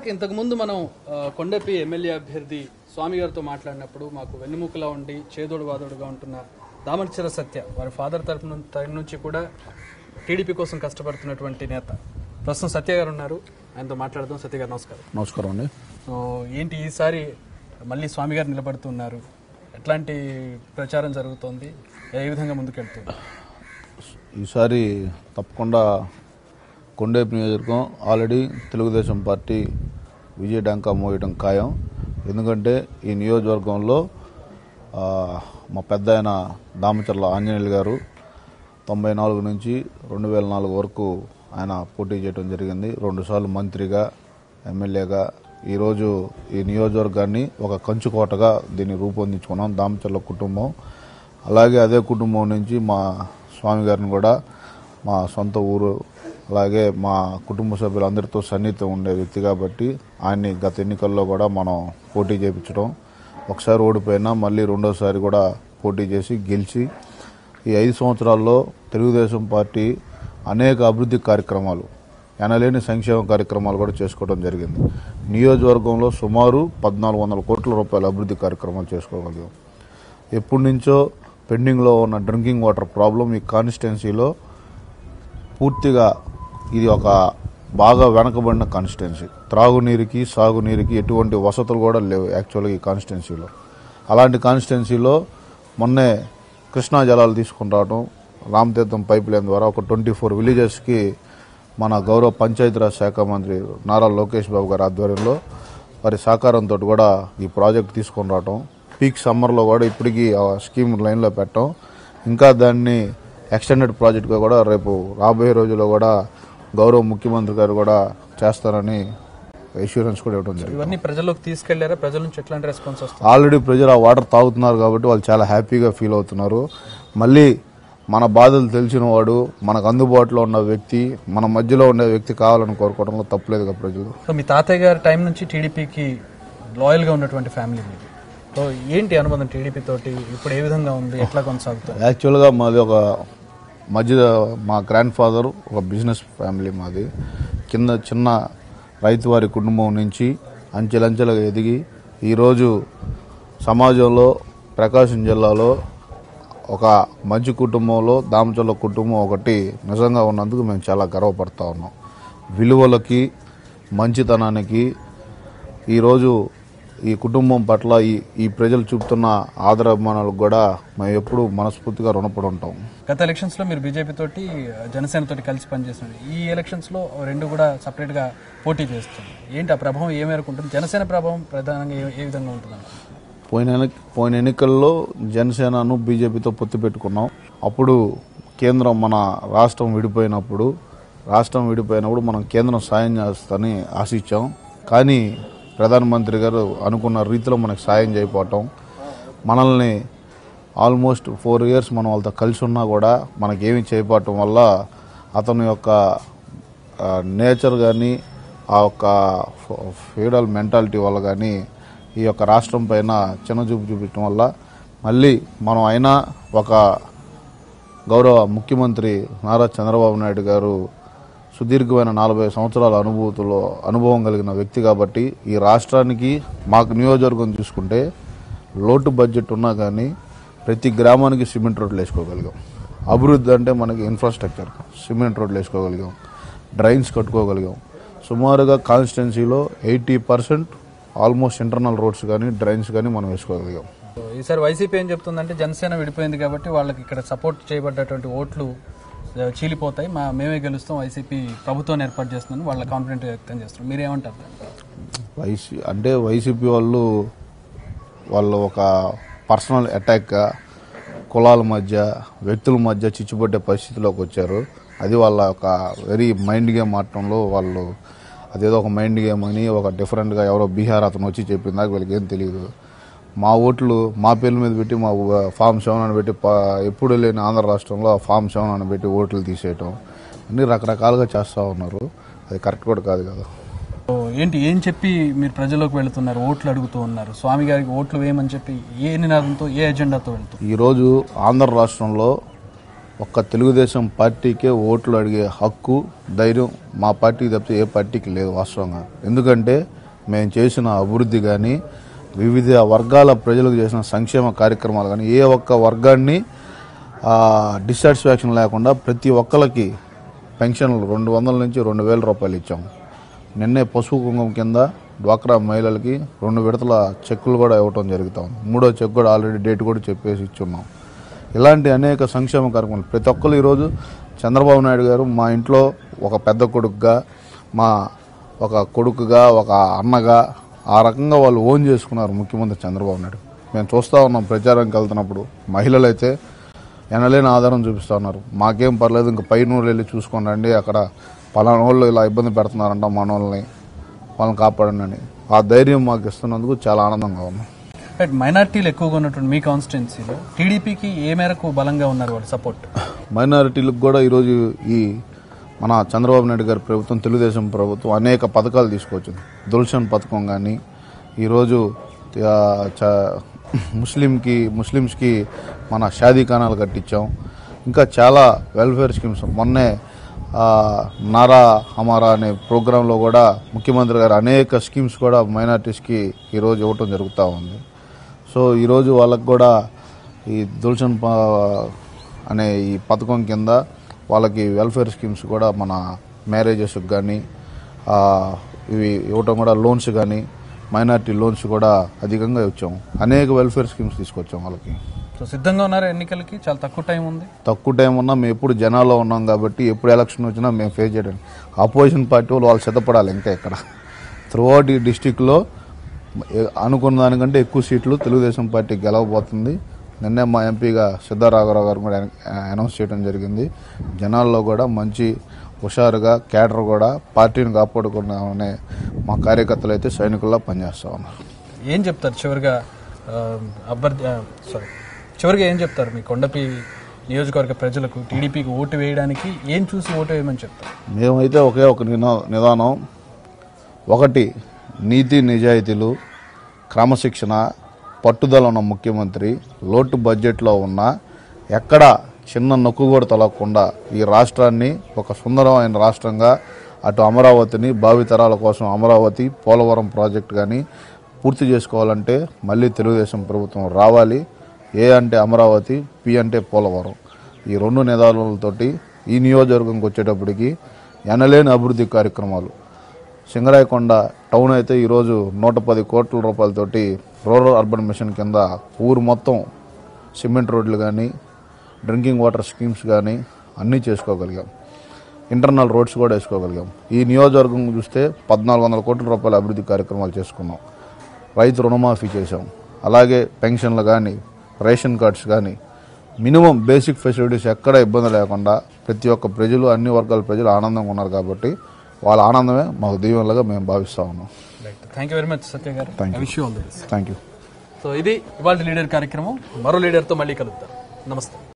ఇందాక ఇంతకుముందు మనం ఆ, కొండపి ఎమ్మెల్యే అభ్యర్థి స్వామి గారితో మాట్లాడినప్పుడు మాకు వెన్నుముకలా ఉండి చేదోడు వాదోడుగా ఉంటున్న దామర్చర సత్య వారి ఫాదర్ తరపు నుంచి తరపు నుంచి కూడా టీడీపీ కోసం కష్టపడుతున్నటువంటి నేత ప్రస్తుతం సత్య గారు ఉన్నారు ఆయనతో మాట్లాడదాం సత్య గారు నమస్కారం నమస్కారం అండి సో ఏంటి ఈసారి మళ్ళీ స్వామి గారు నిలబడుతున్నారు ఎట్లాంటి ప్రచారం జరుగుతోంది ఏ విధంగా ముందుకెళ్తుంది ఈసారి తప్పకుండా కొండేపు నియోజకవర్గం ఆల్రెడీ తెలుగుదేశం పార్టీ విజయ డంకా మోయడం ఖాయం ఎందుకంటే ఈ నియోజకవర్గంలో ఆ, మా పెద్ద ఆయన దామచర్ల ఆంజనేయులు గారు తొంభై నాలుగు నుంచి రెండు వేల నాలుగు వరకు ఆయన పోటీ చేయడం జరిగింది రెండుసార్లు మంత్రిగా ఎమ్మెల్యేగా ఈరోజు ఈ నియోజకవర్గాన్ని ఒక కంచుకోటగా దీన్ని రూపొందించుకున్నాం దామచర్ల కుటుంబం అలాగే అదే కుటుంబం నుంచి మా స్వామి గారిని కూడా మా సొంత ఊరు అలాగే మా కుటుంబ సభ్యులందరితో సన్నిహితం ఉండే వ్యక్తి కాబట్టి ఆయన్ని గత ఎన్నికల్లో కూడా మనం పోటీ చేయించడం ఒకసారి ఓడిపోయినా మళ్ళీ రెండోసారి కూడా పోటీ చేసి గెలిచి ఈ ఐదు సంవత్సరాల్లో తెలుగుదేశం పార్టీ అనేక అభివృద్ధి కార్యక్రమాలు ఎనలేని సంక్షేమ కార్యక్రమాలు కూడా చేసుకోవడం జరిగింది నియోజకవర్గంలో సుమారు పద్నాలుగు వందల కోట్ల రూపాయల అభివృద్ధి కార్యక్రమాలు చేసుకోగలిగాం ఎప్పటి నుంచో పెండింగ్లో ఉన్న డ్రింకింగ్ వాటర్ ప్రాబ్లం ఈ కాన్స్టిట్యున్సీలో పూర్తిగా ఇది ఒక బాగా వెనకబడిన కాన్స్టిట్యున్సీ త్రాగునీరుకి సాగునీరుకి ఎటువంటి వసతులు కూడా లేవు యాక్చువల్గా ఈ కాన్స్టిట్యున్సీలో అలాంటి కాన్స్టిట్యున్సీలో మొన్నే కృష్ణా జలాలు తీసుకుని రావడం రామతీర్థం పైప్ లైన్ ద్వారా ఒక ట్వంటీ ఫోర్ విలేజెస్కి మన గౌరవ పంచాయతీరాజ్ శాఖ మంత్రి నారా లోకేష్ బాబు గారి ఆధ్వర్యంలో వారి సహకారంతో కూడా ఈ ప్రాజెక్ట్ తీసుకొని రావటం పీక్ సమ్మర్లో కూడా ఇప్పటికీ ఆ స్కీమ్ లైన్లో పెట్టడం ఇంకా దాన్ని ఎక్స్టెండెడ్ ప్రాజెక్ట్గా కూడా రేపు రాబోయే రోజుల్లో కూడా గౌరవ ముఖ్యమంత్రి గారు కూడా చేస్తారని ఇన్సూరెన్స్ కూడా ఇవ్వడం జరిగింది ఇవన్నీ ప్రజల్లోకి తీసుకెళ్లారా ప్రజల నుంచి ఎట్లాంటి రెస్పాన్స్ వస్తుంది ఆల్రెడీ ప్రజలు ఆ వాటర్ తాగుతున్నారు కాబట్టి వాళ్ళు చాలా హ్యాపీగా ఫీల్ అవుతున్నారు మళ్ళీ మన బాధలు తెలిసిన వాడు మనకు అందుబాటులో ఉన్న వ్యక్తి మన మధ్యలో ఉండే వ్యక్తి కావాలని కోరుకోవడంలో తప్పలేదు కదా ప్రజలు సో మీ తాతయ్య గారి టైం నుంచి టీడీపీకి లాయల్గా ఉన్నటువంటి ఫ్యామిలీ మీది సో ఏంటి అనుబంధం టీడీపీ తోటి ఇప్పుడు ఏ విధంగా ఉంది ఎట్లా కొనసాగుతుంది యాక్చువల్గా మాది ఒక మధ్య మా గ్రాండ్ ఫాదర్ ఒక బిజినెస్ ఫ్యామిలీ మాది కింద చిన్న రైతువారి కుటుంబం నుంచి అంచెలంచెలుగా ఎదిగి ఈరోజు సమాజంలో ప్రకాశం జిల్లాలో ఒక మంచి కుటుంబంలో దామచల్ల కుటుంబం ఒకటి నిజంగా ఉన్నందుకు మేము చాలా గర్వపడతా ఉన్నాం విలువలకి మంచితనానికి ఈరోజు ఈ కుటుంబం పట్ల ఈ ఈ ప్రజలు చూపుతున్న ఆదరాభిమానాలకు కూడా మేము ఎప్పుడూ మనస్ఫూర్తిగా రుణపడి ఉంటాం గత ఎలక్షన్స్ లో మీరు బీజేపీ తోటి జనసేన తోటి కలిసి పనిచేస్తున్నారు ఈ ఎలక్షన్స్ లో రెండు కూడా సపరేట్ గా పోటీ చేస్తుంది ఏంటి ఆ ప్రభావం ఏ మేరకు ఉంటుంది జనసేన ప్రభావం ప్రధానంగా ఏ- ఏ విధంగా ఉంటుంది పోయిన ఎన్ని- పోయిన ఎన్నికల్లో జనసేనను బీజేపీతో పొత్తు పెట్టుకున్నాం అప్పుడు కేంద్రం మన రాష్ట్రం విడిపోయినప్పుడు రాష్ట్రం విడిపోయినప్పుడు మనం కేంద్రం సాయం చేస్తామని ఆశించాం కానీ ప్రధానమంత్రి గారు అనుకున్న రీతిలో మనకు సాయం చేయకపోవటం మనల్ని ఆల్మోస్ట్ ఫోర్ ఇయర్స్ మనం వాళ్ళతో కలిసి ఉన్నా కూడా మనకేమీ చేయకపోవటం వల్ల అతని యొక్క నేచర్ కానీ ఆ యొక్క ఫ్యూడల్ మెంటాలిటీ వల్ల కానీ ఈ యొక్క రాష్ట్రం పైన చిన్న చూపు చూపించడం వల్ల మళ్ళీ మనం అయినా ఒక గౌరవ ముఖ్యమంత్రి నారా చంద్రబాబు నాయుడు గారు సుదీర్ఘమైన నలభై సంవత్సరాల అనుభూతిలో అనుభవం కలిగిన వ్యక్తి కాబట్టి ఈ రాష్ట్రానికి మాకు నియోజకవర్గం చూసుకుంటే లోటు బడ్జెట్ ఉన్నా కానీ ప్రతి గ్రామానికి సిమెంట్ రోడ్లు వేసుకోగలిగాం అభివృద్ధి అంటే మనకి ఇన్ఫ్రాస్ట్రక్చర్ సిమెంట్ రోడ్లు వేసుకోగలిగాం డ్రైన్స్ కట్టుకోగలిగాం సుమారుగా కాన్స్టిట్యున్సీలో eighty percent almost internal roads కానీ డ్రైన్స్ కానీ మనం వేసుకోగలిగాం సో ఈసారి వైసీపీ ఏం చెప్తుందంటే జనసేన విడిపోయింది కాబట్టి వాళ్ళకి ఇక్కడ సపోర్ట్ చేయబడ్డటువంటి ఓట్లు ఆ, చీలిపోతాయి మా మేమే గెలుస్తాం వైసీపీ ప్రభుత్వాన్ని ఏర్పాటు చేస్తుందని వాళ్ళ కాన్ఫిడెంట్ వ్యక్తం చేస్తున్నారు మీరేమంటారు దానికి? వైసీ అంటే వైసీపీ వాళ్ళు వాళ్ళు ఒక పర్సనల్ అటాక్గా కులాల మధ్య వ్యక్తుల మధ్య చిచ్చుపట్టే పరిస్థితిలోకి వచ్చారు అది వాళ్ళ ఒక వెరీ మైండ్ గేమ్ ఆడటంలో వాళ్ళు అదేదో ఒక మైండ్ గేమ్ అని ఒక డిఫరెంట్గా ఎవరో బీహార్ అతను వచ్చి చెప్పింది దాకా వీళ్ళకి ఏం తెలియదు మా ఓట్లు మా పేర్ల మీద పెట్టి మా ఫామ్ సెవెన్ అని పెట్టి ప- ఎప్పుడు లేని ఆంధ్ర రాష్ట్రంలో ఆ ఫామ్ సెవెన్ అని పెట్టి ఓట్లు తీసేయటం అన్ని రకరకాలుగా చేస్తూ ఉన్నారు అది కరెక్ట్ కూడా కాదు కదా సో ఏంటి ఏం చెప్పి మీరు ప్రజల్లోకి వెళుతున్నారు ఓట్లు అడుగుతూ ఉన్నారు స్వామి గారికి ఓట్లు వేయమని చెప్పి ఏ నినాదంతో ఏ ఎజెండాతో వెళ్తున్నారు ఈరోజు ఆంధ్ర రాష్ట్రంలో ఒక్క తెలుగుదేశం పార్టీకే ఓట్లు అడిగే హక్కు ధైర్యం మా పార్టీకి తప్పితే ఏ పార్టీకి లేదు వాస్తవంగా ఎందుకంటే మేము చేసిన అభివృద్ధి కానీ వివిధ వర్గాల ప్రజలకు చేసిన సంక్షేమ కార్యక్రమాలు కానీ ఏ ఒక్క వర్గాన్ని డిస్సాటిస్ఫాక్షన్ లేకుండా ప్రతి ఒక్కరికి పెన్షన్లు రెండు వందల నుంచి రెండు వేల రూపాయలు ఇచ్చాం నిన్నే పసుపు కుంకుమ కింద డ్వాక్రా మహిళలకి రెండు విడతల చెక్కులు కూడా ఇవ్వటం జరుగుతాం మూడో చెక్ కూడా ఆల్రెడీ డేట్ కూడా చెప్పేసి ఇచ్చున్నాం ఇలాంటి అనేక సంక్షేమ కార్యక్రమాలు ప్రతి ఒక్కరు ఈరోజు చంద్రబాబు నాయుడు గారు మా ఇంట్లో ఒక పెద్ద కొడుకుగా మా ఒక కొడుకుగా ఒక అన్నగా ఆ రకంగా వాళ్ళు ఓన్ చేసుకున్నారు ముఖ్యమంత్రి చంద్రబాబు నాయుడు మేము చూస్తూ ఉన్నాం ప్రచారానికి వెళ్తున్నప్పుడు మహిళలు అయితే ఎనలేని ఆధారం చూపిస్తూ ఉన్నారు మాకేం పర్లేదు ఇంకా పైన వెళ్ళి చూసుకోండి అక్కడ పలానా వాళ్ళు ఇలా ఇబ్బంది పెడుతున్నారంట మన వాళ్ళని వాళ్ళని కాపాడండి అని ఆ ధైర్యం మాకు ఇస్తున్నందుకు చాలా ఆనందంగా ఉన్నాం రైట్ మైనార్టీలు ఎక్కువగా ఉన్నటువంటి మీ కాన్స్టిట్యున్సీలో టీడీపీకి ఏ మేరకు బలంగా ఉన్నారు వాళ్ళు సపోర్ట్ మైనారిటీలకు కూడా ఈరోజు ఈ మన చంద్రబాబు నాయుడు గారి ప్రభుత్వం తెలుగుదేశం ప్రభుత్వం అనేక పథకాలు తీసుకొచ్చింది దుల్షన్ పథకం కానీ ఈరోజు ఆ, చ- ముస్లింకి ముస్లిమ్స్కి మన షాదీ ఖానాలు కట్టించాం ఇంకా చాలా వెల్ఫేర్ స్కీమ్స్ మొన్నే ఆ, నారా హమారా అనే ప్రోగ్రాంలో కూడా ముఖ్యమంత్రి గారు అనేక స్కీమ్స్ కూడా మైనార్టీస్కి ఈరోజు ఇవ్వటం జరుగుతూ ఉంది సో ఈరోజు వాళ్ళకు కూడా ఈ దుల్షన్ ప- అనే ఈ పథకం కింద వాళ్ళకి వెల్ఫేర్ స్కీమ్స్ కూడా మన మ్యారేజెస్కి కానీ ఇవి ఇవ్వటం కూడా లోన్స్ కానీ మైనార్టీ లోన్స్ కూడా అధికంగా ఇచ్చాం అనేక వెల్ఫేర్ స్కీమ్స్ తీసుకొచ్చాం వాళ్ళకి సో సిద్ధంగా ఉన్నారు ఎన్నికలకి చాలా తక్కువ టైం ఉంది తక్కువ టైం ఉన్నా మేము ఎప్పుడు జనాల్లో ఉన్నాం కాబట్టి ఎప్పుడు ఎలక్షన్ వచ్చినా మేము ఫేస్ చేయడానికి ఆపోజిషన్ పార్టీ వాళ్ళు వాళ్ళు సిద్ధపడాలి ఇంకా ఇక్కడ త్రూఅవుట్ ఈ డిస్టిక్లో అనుకున్న దానికంటే ఎక్కువ సీట్లు తెలుగుదేశం పార్టీ గెలవబోతుంది నిన్నే మా ఎంపీగా సిద్ధారాఘవరావు గారు కూడా అనౌన్స్ చేయడం జరిగింది జనాల్లో కూడా మంచి హుషారుగా కేడర్ కూడా పార్టీని కాపాడుకున్నామనే మా కార్యకర్తలు అయితే సైనికుల్లా పనిచేస్తా ఉన్నారు ఏం చెప్తారు చివరిగా ఆ, అభ్యర్థి సారీ చివరిగా ఏం చెప్తారు మీ కొండపి నియోజకవర్గ ప్రజలకు టీడీపీకి ఓటు వేయడానికి ఏం చూసి ఓటు వేయమని చెప్తారు మేమైతే ఒకే ఒక నినా- నిదానం ఒకటి నీతి నిజాయితీలు క్రమశిక్షణ పట్టుదల ఉన్న ముఖ్యమంత్రి లోటు బడ్జెట్లో ఉన్న ఎక్కడ చిన్న నొక్కు కూడా తొలగకుండా ఈ రాష్ట్రాన్ని ఒక సుందరమైన రాష్ట్రంగా అటు అమరావతిని భావితరాల కోసం అమరావతి పోలవరం ప్రాజెక్టు కానీ పూర్తి చేసుకోవాలంటే మళ్ళీ తెలుగుదేశం ప్రభుత్వం రావాలి ఏ అంటే అమరావతి పి అంటే పోలవరం ఈ రెండు నిదానాలతోటి ఈ నియోజకవర్గంకి వచ్చేటప్పటికి ఎనలేని అభివృద్ధి కార్యక్రమాలు సింగరాయకొండ టౌన్ అయితే ఈరోజు నూట పది కోట్ల రూపాయలతోటి రూరల్ అర్బన్ మిషన్ కింద ఊరు మొత్తం సిమెంట్ రోడ్లు కానీ డ్రింకింగ్ వాటర్ స్కీమ్స్ కానీ అన్నీ చేసుకోగలిగాం ఇంటర్నల్ రోడ్స్ కూడా వేసుకోగలిగాం ఈ నియోజకవర్గం చూస్తే పద్నాలుగు వందల కోట్ల రూపాయల అభివృద్ధి కార్యక్రమాలు చేసుకున్నాం రైతు రుణమాఫీ చేశాం అలాగే పెన్షన్లు కానీ రేషన్ కార్డ్స్ కానీ మినిమం బేసిక్ ఫెసిలిటీస్ ఎక్కడ ఇబ్బంది లేకుండా ప్రతి ఒక్క ప్రజలు అన్ని వర్గాల ప్రజలు ఆనందంగా ఉన్నారు కాబట్టి వాళ్ళ ఆనందమే మాకు దీవెనలుగా మేము భావిస్తా ఉన్నాం right thank you very much Satya garu Thank you. Wish all this thank you so ఇది ఇవాళ లీడర్ కార్యక్రమం మరో లీడర్తో మళ్ళీ కలుద్దాం నమస్తే